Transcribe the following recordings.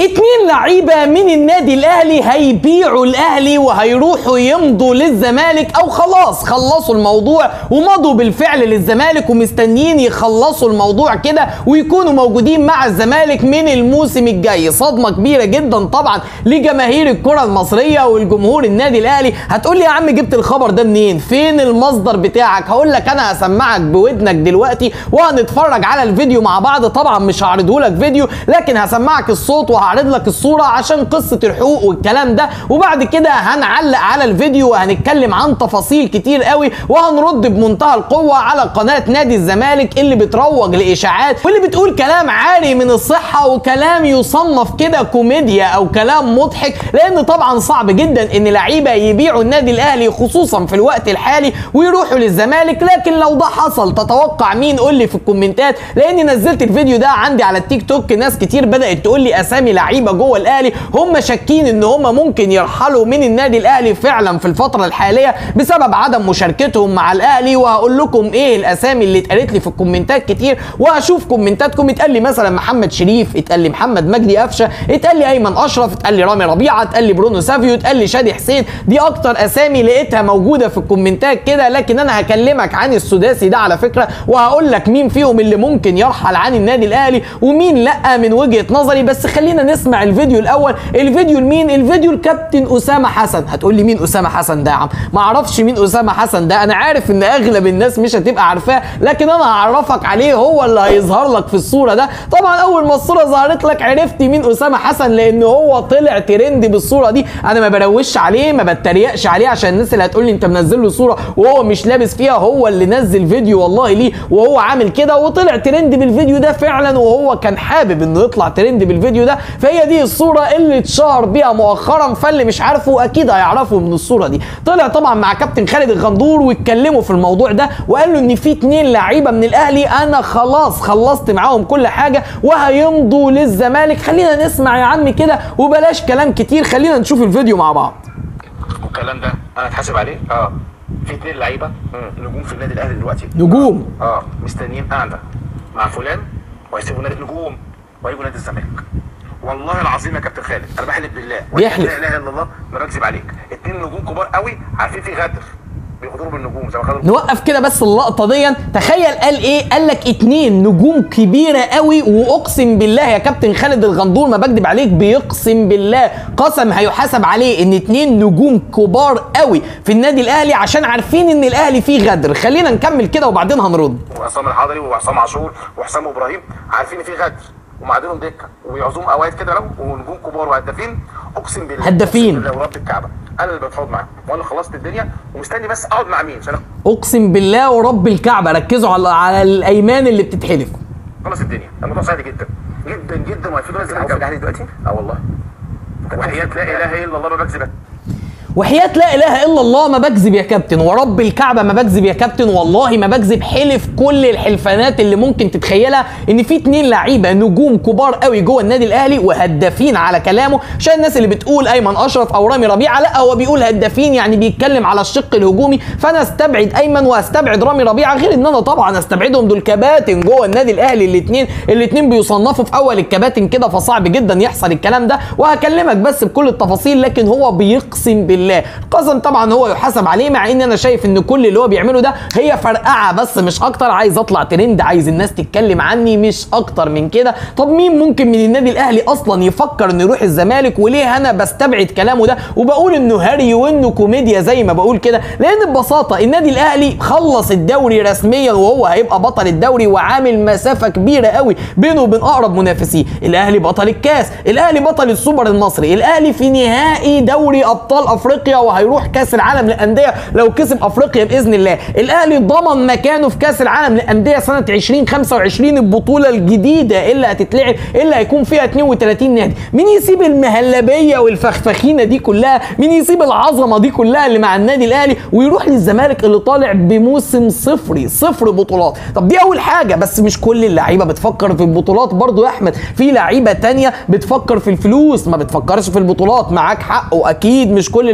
اتنين لعيبة من النادي الاهلي هيبيعوا الاهلي وهيروحوا يمضوا للزمالك او خلاص خلصوا الموضوع ومضوا بالفعل للزمالك ومستنيين يخلصوا الموضوع كده ويكونوا موجودين مع الزمالك من الموسم الجاي صدمة كبيرة جدا طبعا لجماهير الكرة المصرية والجمهور النادي الاهلي هتقول لي يا عم جبت الخبر ده منين فين المصدر بتاعك هقول لك انا هسمعك بودنك دلوقتي وهنتفرج على الفيديو مع بعض طبعا مش هعرضه لك فيديو لكن هسمعك الصوت وهعرض لك الصورة عشان قصة الحقوق والكلام ده وبعد كده هنعلق على الفيديو وهنتكلم عن تفاصيل كتير قوي وهنرد بمنتهى القوة على قناة نادي الزمالك اللي بتروج لإشاعات واللي بتقول كلام عاري من الصحة وكلام يصنف كده كوميديا أو كلام مضحك لأن طبعا صعب جدا إن لعيبة يبيعوا النادي الأهلي خصوصا في الوقت الحالي ويروحوا للزمالك لكن لو ده حصل تتوقع مين قول لي في الكومنتات لأني نزلت الفيديو ده عندي على التيك توك ناس كتير بدأت تقول لي أسامي لعيبة جوه الأهلي هم شاكين إن هم ممكن يرحلوا من النادي الأهلي فعلا في الفترة الحالية بسبب عدم مشاركتهم مع الأهلي وهقول لكم إيه الأسامي اللي اتقالت لي في الكومنتات كتير وهشوف كومنتاتكم اتقال لي مثلا محمد شريف اتقال لي محمد مجدي قفشه اتقال لي ايمن اشرف اتقال لي رامي ربيعه اتقال لي برونو سافيو اتقال لي شادي حسين دي اكتر اسامي لقيتها موجوده في الكومنتات كده لكن انا هكلمك عن السداسي ده على فكره وهقول لك مين فيهم اللي ممكن يرحل عن النادي الاهلي ومين لا من وجهه نظري بس خلينا نسمع الفيديو الاول الفيديو لمين الفيديو الكابتن اسامه حسن هتقول لي مين اسامه حسن ده يا عم ما اعرفش مين اسامه حسن ده انا عارف ان اغلب الناس مش هتبقى عارفاه لكن انا هعرفك عليه هو اللي هيظهر لك في الصوره ده طبعا اول ما الصوره ظهرت لك عرفت مين اسامه حسن لان هو طلع ترند بالصوره دي انا ما بروش عليه ما بتريقش عليه عشان الناس اللي هتقول لي انت منزل له صوره وهو مش لابس فيها هو اللي نزل فيديو والله ليه وهو عامل كده وطلع ترند بالفيديو ده فعلا وهو كان حابب انه يطلع ترند بالفيديو ده فهي دي الصوره اللي اتشهر بيها مؤخرا فاللي مش عارفه اكيد هيعرفه من الصوره دي طلع طبعا مع كابتن خالد الغندور واتكلموا في الموضوع ده وقال له ان في اتنين لعيبه من الاهلي انا خلاص خلصت معاهم كل حاجه وهيمضوا للزمالك خلينا نسمع يا عم كده وبلاش كلام كتير خلينا نشوف الفيديو مع بعض والكلام ده انا اتحاسب عليه اه في اتنين لعيبه نجوم في النادي الاهلي دلوقتي نجوم اه مستنيين قاعده مع فلان وهيسيبوا نادي نجوم وهيجوا نادي الزمالك والله العظيم يا كابتن خالد انا بحلف بالله بيحلف. لا اله الا الله ما بكذب عليك اتنين نجوم كبار قوي عارفين في غدر بيغدروا بالنجوم زي ما خدوا نوقف كده بس اللقطه دي تخيل قال ايه قال لك اتنين نجوم كبيره قوي واقسم بالله يا كابتن خالد الغندور ما بكدب عليك بيقسم بالله قسم هيحاسب عليه ان اتنين نجوم كبار قوي في النادي الاهلي عشان عارفين ان الاهلي فيه غدر خلينا نكمل كده وبعدين هنرد وعصام الحضري وعصام عاشور وحسام ابراهيم عارفين ان في غدر ومعادلهم دكه وبيعزوهم اوقات كده لو ونجوم كبار وهدافين اقسم بالله هدافين. اقسم بالله ورب الكعبه انا اللي بتفاوض معاهم وانا خلصت الدنيا ومستني بس اقعد مع مين عشان اقسم بالله ورب الكعبه ركزوا على على الايمان اللي بتتحلف اخلص الدنيا الموضوع سهل جدا جدا جدا وهيفيدوا ناس في الاهلي دلوقتي اه والله وحياة لا اله الا الله ما بكذب وحياة لا اله الا الله ما بكذب يا كابتن ورب الكعبه ما بكذب يا كابتن والله ما بكذب حلف كل الحلفانات اللي ممكن تتخيلها ان في اتنين لعيبه نجوم كبار قوي جوه النادي الاهلي وهدافين على كلامه عشان الناس اللي بتقول ايمن اشرف او رامي ربيعه لا هو بيقول هدافين يعني بيتكلم على الشق الهجومي فانا استبعد ايمن واستبعد رامي ربيعه غير ان انا طبعا استبعدهم دول كباتن جوه النادي الاهلي الاثنين الاثنين بيصنفوا في اول الكباتن كده فصعب جدا يحصل الكلام ده وهكلمك بس بكل التفاصيل لكن هو بيقسم بالله قسم طبعا هو يحاسب عليه مع ان انا شايف ان كل اللي هو بيعمله ده هي فرقعه بس مش اكتر عايز اطلع ترند عايز الناس تتكلم عني مش اكتر من كده طب مين ممكن من النادي الاهلي اصلا يفكر انه يروح الزمالك وليه انا بستبعد كلامه ده وبقول انه هري وانه كوميديا زي ما بقول كده لان ببساطه النادي الاهلي خلص الدوري رسميا وهو هيبقى بطل الدوري وعامل مسافه كبيره قوي بينه وبين اقرب منافسيه الاهلي بطل الكاس الاهلي بطل السوبر المصري الاهلي في نهائي دوري ابطال افريقيا وهيروح كاس العالم للانديه لو كسب افريقيا باذن الله الاهلي ضمن مكانه في كاس العالم للانديه سنه 2025 البطوله الجديده اللي هتتلعب اللي هيكون فيها 32 نادي مين يسيب المهلبيه والفخفخينه دي كلها مين يسيب العظمه دي كلها اللي مع النادي الاهلي ويروح للزمالك اللي طالع بموسم صفري صفر بطولات طب دي اول حاجه بس مش كل اللعيبه بتفكر في البطولات برضو يا احمد في لعيبه تانية بتفكر في الفلوس ما بتفكرش في البطولات معاك حق واكيد مش كل اللعيبه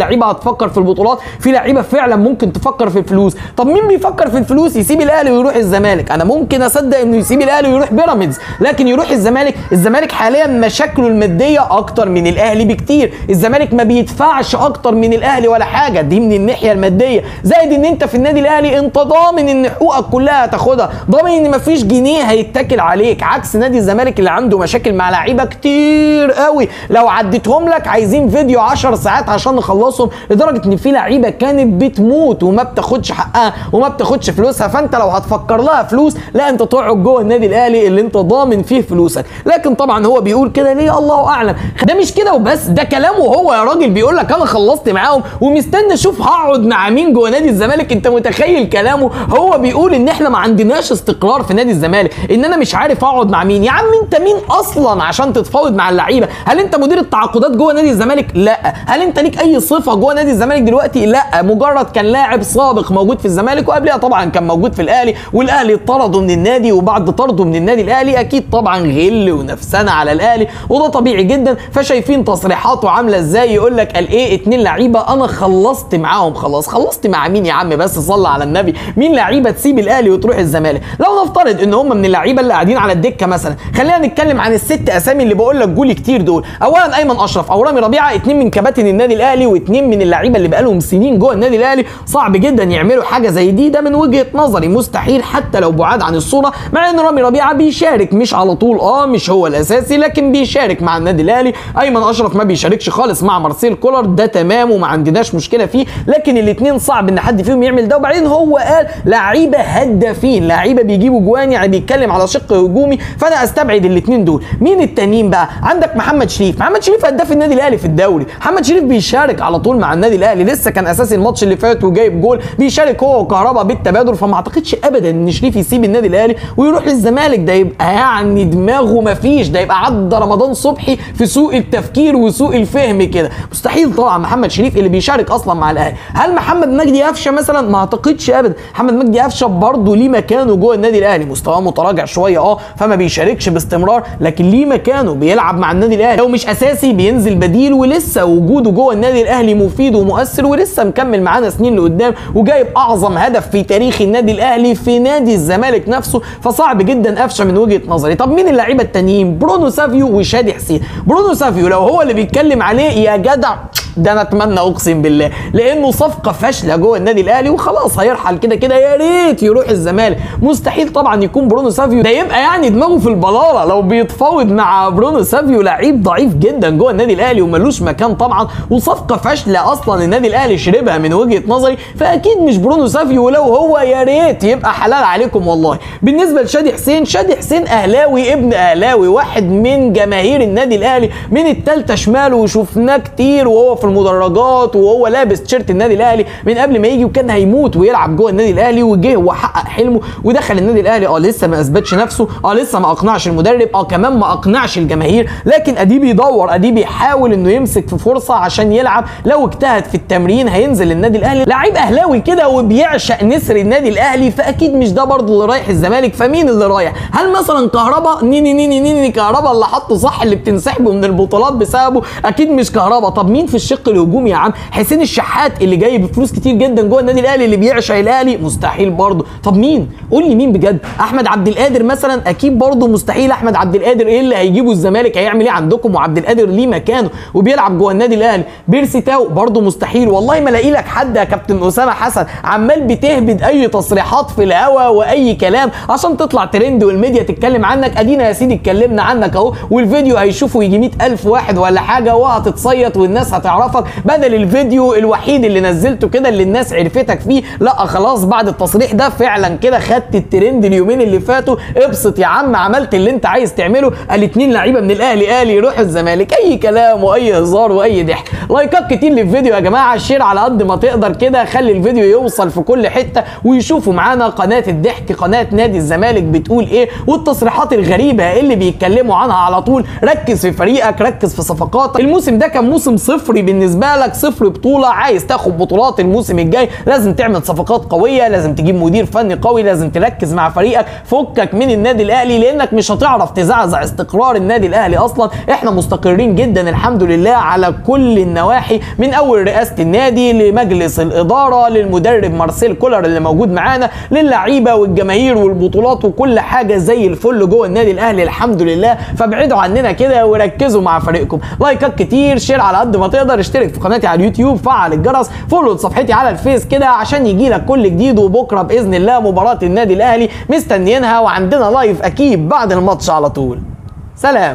لعيبه هتفكر في البطولات في لعيبه فعلا ممكن تفكر في الفلوس طب مين بيفكر في الفلوس يسيب الاهلي ويروح الزمالك انا ممكن اصدق انه يسيب الاهلي ويروح بيراميدز لكن يروح الزمالك الزمالك حاليا مشاكله الماديه اكتر من الاهلي بكتير الزمالك ما بيدفعش اكتر من الاهلي ولا حاجه دي من الناحيه الماديه زائد ان انت في النادي الاهلي انت ضامن ان حقوقك كلها هتاخدها ضامن ان مفيش جنيه هيتاكل عليك عكس نادي الزمالك اللي عنده مشاكل مع لعيبه كتير قوي لو عديتهم لك عايزين فيديو 10 ساعات عشان نخلصهم لدرجه ان في لعيبه كانت بتموت وما بتاخدش حقها وما بتاخدش فلوسها فانت لو هتفكر لها فلوس لا انت تقعد جوه النادي الاهلي اللي انت ضامن فيه فلوسك لكن طبعا هو بيقول كده ليه الله اعلم ده مش كده وبس ده كلامه هو يا راجل بيقول لك انا خلصت معاهم ومستني اشوف هقعد مع مين جوه نادي الزمالك انت متخيل كلامه هو بيقول ان احنا ما عندناش استقرار في نادي الزمالك ان انا مش عارف اقعد مع مين يا عم انت مين اصلا عشان تتفاوض مع اللعيبه هل انت مدير التعاقدات جوه نادي الزمالك لا هل انت ليك اي صفه جوه نادي الزمالك دلوقتي لا مجرد كان لاعب سابق موجود في الزمالك وقبلها طبعا كان موجود في الاهلي والاهلي طرده من النادي وبعد طرده من النادي الاهلي اكيد طبعا غل ونفسنا على الاهلي وده طبيعي جدا فشايفين تصريحاته عامله ازاي يقول لك قال ايه اتنين لعيبه انا خلصت معاهم خلاص خلصت مع مين يا عم بس صلى على النبي مين لعيبه تسيب الاهلي وتروح الزمالك لو نفترض ان هم من اللعيبه اللي قاعدين على الدكه مثلا خلينا نتكلم عن الست اسامي اللي بقول لك جولي كتير دول اولا ايمن اشرف او رامي ربيعه اتنين من كباتن النادي الاهلي واتنين من اللعيبه اللي بقالهم سنين جوه النادي الاهلي صعب جدا يعملوا حاجه زي دي ده من وجهه نظري مستحيل حتى لو بعاد عن الصوره مع ان رامي ربيعه بيشارك مش على طول اه مش هو الاساسي لكن بيشارك مع النادي الاهلي ايمن اشرف ما بيشاركش خالص مع مارسيل كولر ده تمام وما عندناش مشكله فيه لكن الاثنين صعب ان حد فيهم يعمل ده وبعدين هو قال لعيبه هدافين لعيبه بيجيبوا جوان يعني بيتكلم على شق هجومي فانا استبعد الاثنين دول مين التانيين بقى عندك محمد شريف محمد شريف هداف النادي الاهلي في الدوري محمد شريف بيشارك على طول مع النادي الاهلي لسه كان اساسي الماتش اللي فات وجايب جول بيشارك هو وكهربا بالتبادل فما اعتقدش ابدا ان شريف يسيب النادي الاهلي ويروح للزمالك ده يبقى يعني دماغه مفيش ده يبقى عدى رمضان صبحي في سوء التفكير وسوء الفهم كده مستحيل طبعا محمد شريف اللي بيشارك اصلا مع الاهلي هل محمد مجدي قفشه مثلا ما اعتقدش ابدا محمد مجدي قفشه برضه ليه مكانه جوه النادي الاهلي مستواه متراجع شويه اه فما بيشاركش باستمرار لكن ليه مكانه بيلعب مع النادي الاهلي لو مش اساسي بينزل بديل ولسه وجوده جوه النادي الاهلي مفيد ومؤثر ولسه مكمل معانا سنين لقدام وجايب اعظم هدف في تاريخ النادي الاهلي في نادي الزمالك نفسه فصعب جدا قفشه من وجهه نظري طب مين اللعيبه التانيين برونو سافيو وشادي حسين برونو سافيو لو هو اللي بيتكلم عليه يا جدع ده انا اتمنى اقسم بالله لانه صفقه فاشله جوه النادي الاهلي وخلاص هيرحل كده كده يا ريت يروح الزمالك مستحيل طبعا يكون برونو سافيو ده يبقى يعني دماغه في البلاله لو بيتفاوض مع برونو سافيو لعيب ضعيف جدا جوه النادي الاهلي وملوش مكان طبعا وصفقه فاشله اصلا النادي الاهلي شربها من وجهه نظري فاكيد مش برونو سافيو ولو هو يا ريت يبقى حلال عليكم والله بالنسبه لشادي حسين شادي حسين اهلاوي ابن اهلاوي واحد من جماهير النادي الاهلي من التالتة شمال وشفناه كتير وهو في المدرجات وهو لابس تيشيرت النادي الاهلي من قبل ما يجي وكان هيموت ويلعب جوه النادي الاهلي وجه وحقق حلمه ودخل النادي الاهلي اه لسه ما اثبتش نفسه اه لسه ما اقنعش المدرب اه كمان ما اقنعش الجماهير لكن ادي بيدور ادي بيحاول انه يمسك في فرصه عشان يلعب لو اجتهد في التمرين هينزل النادي الاهلي لعيب اهلاوي كده وبيعشق نسر النادي الاهلي فاكيد مش ده برضه اللي رايح الزمالك فمين اللي رايح هل مثلا كهربا نيني نيني نيني كهربا اللي حطه صح اللي بتنسحبه من البطولات بسببه اكيد مش كهربا طب مين في الشق الهجومي يا عم حسين الشحات اللي جاي بفلوس كتير جدا جوه النادي الاهلي اللي بيعشق الاهلي مستحيل برضه طب مين قول لي مين بجد احمد عبد القادر مثلا اكيد برضه مستحيل احمد عبد القادر ايه اللي هيجيبه الزمالك هيعمل ايه عندكم وعبد القادر ليه مكانه وبيلعب جوه النادي الاهلي بيرسي تاو برضه مستحيل والله ما الاقي لك حد يا كابتن اسامه حسن عمال بتهبد اي تصريحات في الهوا واي كلام عشان تطلع ترند والميديا تتكلم عنك ادينا يا سيدي اتكلمنا عنك اهو والفيديو هيشوفه يجي 100000 واحد ولا حاجه وهتتصيط والناس هتعرفك بدل الفيديو الوحيد اللي نزلته كده اللي الناس عرفتك فيه لا خلاص بعد التصريح ده فعلا كده خدت الترند اليومين اللي فاتوا ابسط يا عم عملت اللي انت عايز تعمله الاتنين لعيبه من الاهلي قال يروح الزمالك اي كلام واي هزار واي ضحك لايكات كتير للفيديو يا جماعه شير على قد ما تقدر كده خلي الفيديو يوصل في كل حته ويشوفوا معانا قناه الضحك قناه نادي الزمالك بتقول ايه والتصريحات الغريبه اللي بيتكلموا عنها على طول ركز في فريقك ركز في صفقاتك الموسم ده كان موسم صفري بالنسبه بالنسبه لك صفر بطوله عايز تاخد بطولات الموسم الجاي لازم تعمل صفقات قويه لازم تجيب مدير فني قوي لازم تركز مع فريقك فكك من النادي الاهلي لانك مش هتعرف تزعزع استقرار النادي الاهلي اصلا احنا مستقرين جدا الحمد لله على كل النواحي من اول رئاسه النادي لمجلس الاداره للمدرب مارسيل كولر اللي موجود معانا للعيبه والجماهير والبطولات وكل حاجه زي الفل جوه النادي الاهلي الحمد لله فابعدوا عننا كده وركزوا مع فريقكم لايكات كتير شير على قد ما تقدر اشترك في قناتي على اليوتيوب فعل الجرس فولو صفحتي على الفيس كده عشان يجي لك كل جديد وبكره باذن الله مباراه النادي الاهلي مستنيينها وعندنا لايف اكيد بعد الماتش على طول سلام